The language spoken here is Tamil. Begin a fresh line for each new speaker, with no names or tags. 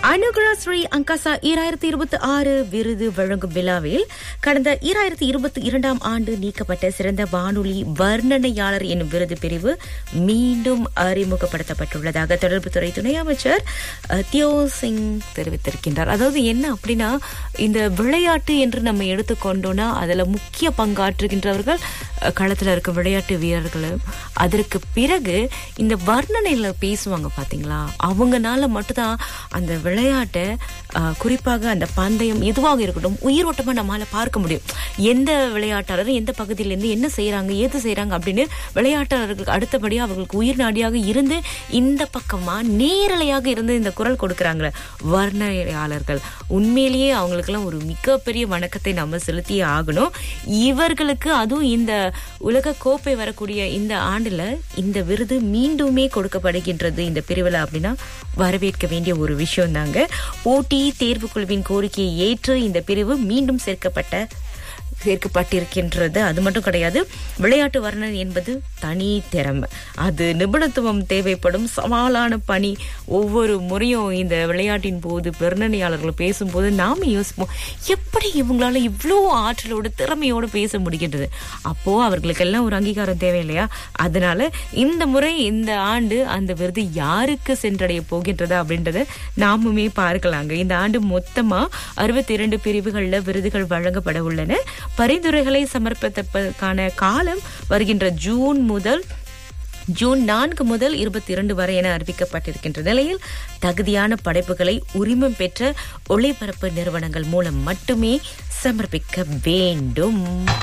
அனுகுரா ஸ்ரீ அங்காசா ஈராயிரத்தி இருபத்தி ஆறு விருது வழங்கும் விழாவில் கடந்த ஈராயிரத்தி இருபத்தி இரண்டாம் ஆண்டு நீக்கப்பட்ட சிறந்த வானொலி வர்ணனையாளர் என்னும் விருது பிரிவு மீண்டும் அறிமுகப்படுத்தப்பட்டுள்ளதாக தொடர்புத்துறை துணை அமைச்சர் அஹ், தியோ சிங் தெரிவித்திருக்கின்றார் அதாவது என்ன அப்படின்னா இந்த விளையாட்டு என்று நம்ம எடுத்துக்கொண்டோம்னா அதுல முக்கிய பங்காற்றுகின்றவர்கள் அஹ், களத்துல இருக்க விளையாட்டு வீரர்களும் அதற்கு பிறகு இந்த வர்ணனையில பேசுவாங்க பாத்தீங்களா அவங்கனால மட்டும்தான் அந்த விளையாட்டை அஹ், குறிப்பாக அந்த பந்தயம் எதுவாக இருக்கட்டும் உயிரோட்டமா நம்மளால பார்க்க முடியும் எந்த விளையாட்டாளர் எந்த பகுதியிலேருந்து என்ன செய்றாங்க ஏது செய்றாங்க அப்படின்னு விளையாட்டாளர்களுக்கு அடுத்தபடியா அவர்களுக்கு உயிர் நாடியாக இருந்து இந்த பக்கமா நேரலையாக இருந்து இந்த குரல் கொடுக்கறாங்களே வர்ணனையாளர்கள் உண்மையிலேயே அவங்களுக்கெல்லாம் ஒரு மிகப்பெரிய வணக்கத்தை நம்ம செலுத்தியே ஆகணும் இவர்களுக்கு அதுவும் இந்த உலக கோப்பை வரக்கூடிய இந்த ஆண்டுல இந்த விருது மீண்டுமே கொடுக்கப்படுகின்றது இந்த பிரிவுல அப்படின்னா வரவேற்க வேண்டிய ஒரு விஷயம் தாங்க போட்டி தேர்வு குழுவின் கோரிக்கையை ஏற்று இந்த பிரிவு மீண்டும் சேர்க்கப்பட்ட சேர்க்கப்பட்டிருக்கின்றது அது மட்டும் கிடையாது விளையாட்டு வர்ணனை என்பது தனி திறமை அது நிபுணத்துவம் தேவைப்படும் சவாலான பணி ஒவ்வொரு முறையும் இந்த விளையாட்டின் போது வர்ணனையாளர்கள் பேசும்போது நாம யோசிப்போம் எப்படி இவங்களால இவ்வளோ ஆற்றலோட திறமையோட பேச முடிகின்றது அப்போ அவர்களுக்கெல்லாம் ஒரு அங்கீகாரம் தேவை இல்லையா அதனால இந்த முறை இந்த ஆண்டு அந்த விருது யாருக்கு சென்றடைய போகின்றது அப்படின்றத நாமுமே பார்க்கலாங்க இந்த ஆண்டு மொத்தமா அறுபத்தி இரண்டு பிரிவுகள்ல விருதுகள் வழங்கப்பட உள்ளன பரிந்துரைகளை சமர்ப்பிப்பதற்கான காலம் வருகின்ற ஜூன் முதல் ஜூன் நான்கு முதல் இருபத்தி இரண்டு வரை என அறிவிக்கப்பட்டிருக்கின்ற நிலையில் தகுதியான படைப்புகளை உரிமம் பெற்ற ஒளிபரப்பு நிறுவனங்கள் மூலம் மட்டுமே சமர்ப்பிக்க வேண்டும்